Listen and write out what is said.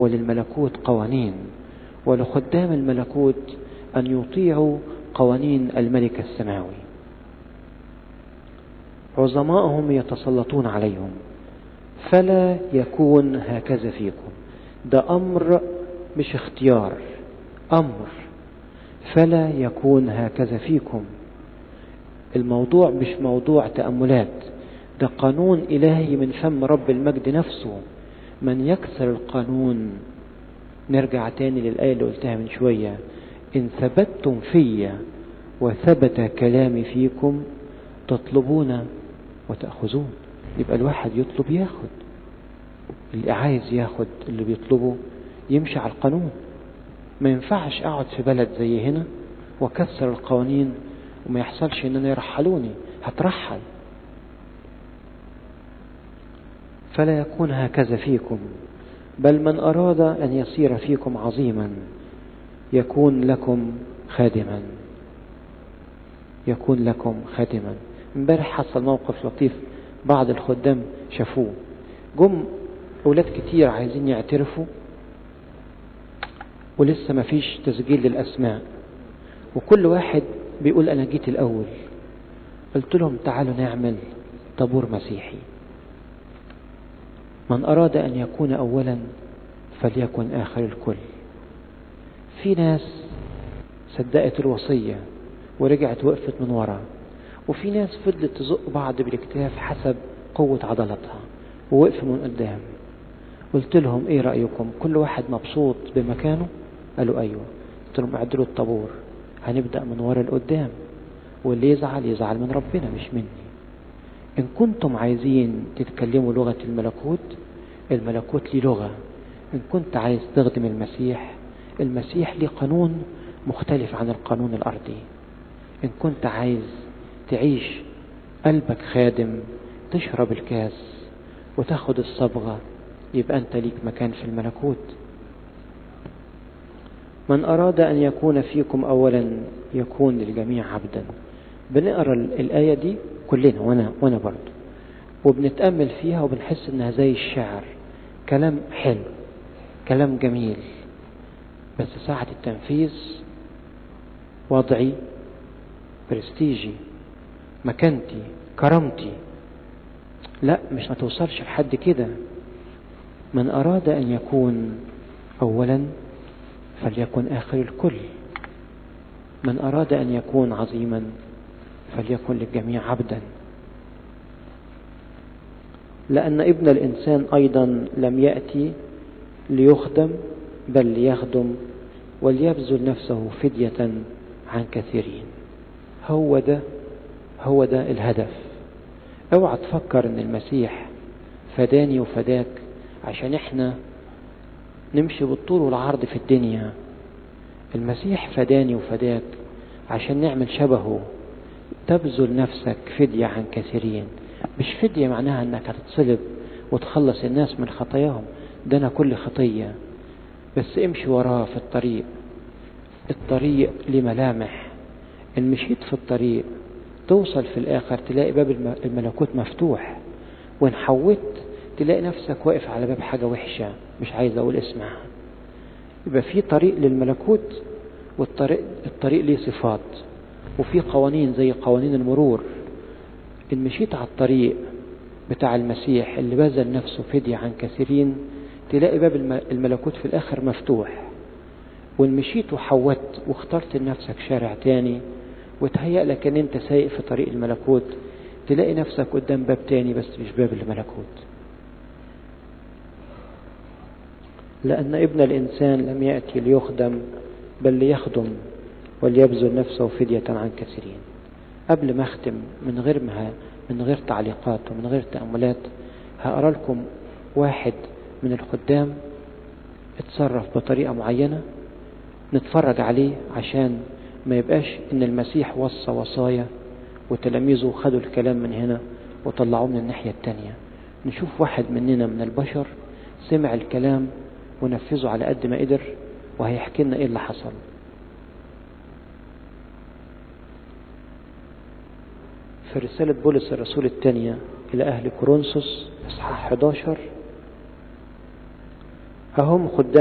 وللملكوت قوانين ولخدام الملكوت أن يطيعوا قوانين الملك السماوي عظماءهم يتسلطون عليهم فلا يكون هكذا فيكم ده أمر مش اختيار أمر فلا يكون هكذا فيكم الموضوع مش موضوع تأملات ده قانون إلهي من فم رب المجد نفسه من يكسر القانون نرجع تاني للآية اللي قلتها من شوية إن ثبتتم في وثبت كلامي فيكم تطلبون وتأخذون يبقى الواحد يطلب ياخد اللي عايز ياخد اللي بيطلبه يمشي على القانون ما ينفعش اقعد في بلد زي هنا واكسر القوانين وما يحصلش ان انا يرحلوني هترحل فلا يكون هكذا فيكم بل من اراد ان يصير فيكم عظيما يكون لكم خادما يكون لكم خادما امبارح حصل موقف لطيف بعض الخدام شافوه جم أولاد كتير عايزين يعترفوا ولسه ما فيش تسجيل للأسماء وكل واحد بيقول أنا جيت الأول قلت لهم تعالوا نعمل طابور مسيحي من أراد أن يكون أولا فليكن آخر الكل في ناس صدقت الوصية ورجعت وقفت من ورا وفي ناس فضلت تزق بعض بالاكتاف حسب قوة عضلاتها ووقفوا من قدام قلت لهم ايه رأيكم كل واحد مبسوط بمكانه قالوا ايوه قلت لهم اعدلوا الطابور هنبدأ من ورا لقدام واللي يزعل يزعل من ربنا مش مني ان كنتم عايزين تتكلموا لغة الملكوت الملكوت ليه لغة ان كنت عايز تخدم المسيح المسيح ليه قانون مختلف عن القانون الأرضي إن كنت عايز تعيش قلبك خادم تشرب الكاس وتاخد الصبغة يبقى أنت ليك مكان في الملكوت من أراد أن يكون فيكم أولا يكون للجميع عبدا بنقرأ الآية دي كلنا وأنا, وأنا برضو وبنتأمل فيها وبنحس إنها زي الشعر كلام حلو كلام جميل بس ساعة التنفيذ وضعي برستيجي مكانتي كرامتي لا مش ما توصلش لحد كده من أراد أن يكون أولا فليكن آخر الكل من أراد أن يكون عظيما فليكن للجميع عبدا لأن ابن الإنسان أيضا لم يأتي ليخدم بل ليخدم وليبذل نفسه فدية عن كثيرين هو ده هو ده الهدف اوعى تفكر ان المسيح فداني وفداك عشان احنا نمشي بالطول والعرض في الدنيا المسيح فداني وفداك عشان نعمل شبهه تبذل نفسك فدية عن كثيرين مش فدية معناها انك هتتصلب وتخلص الناس من خطاياهم ده انا كل خطية بس امشي وراه في الطريق الطريق لملامح ان مشيت في الطريق توصل في الاخر تلاقي باب الملكوت مفتوح وان حوت تلاقي نفسك واقف على باب حاجة وحشة مش عايز اقول اسمها يبقى في طريق للملكوت والطريق الطريق ليه صفات وفي قوانين زي قوانين المرور ان مشيت على الطريق بتاع المسيح اللي بذل نفسه فدية عن كثيرين تلاقي باب الملكوت في الاخر مفتوح وان مشيت وحوت واخترت لنفسك شارع تاني وتهيأ لك ان انت سايق في طريق الملكوت تلاقي نفسك قدام باب تاني بس مش باب الملكوت لأن ابن الإنسان لم يأتي ليخدم بل ليخدم وليبذل نفسه فدية عن كثيرين قبل ما أختم من غير ما من غير تعليقات ومن غير تأملات هقرا لكم واحد من الخدام اتصرف بطريقة معينة نتفرج عليه عشان ما يبقاش ان المسيح وصى وصايا وتلاميذه خدوا الكلام من هنا وطلعوه من الناحية التانية نشوف واحد مننا من البشر سمع الكلام ونفذه على قد ما قدر وهيحكي لنا ايه اللي حصل في رسالة بولس الرسول الثانية إلى أهل كورنثوس إصحاح 11 هم خدام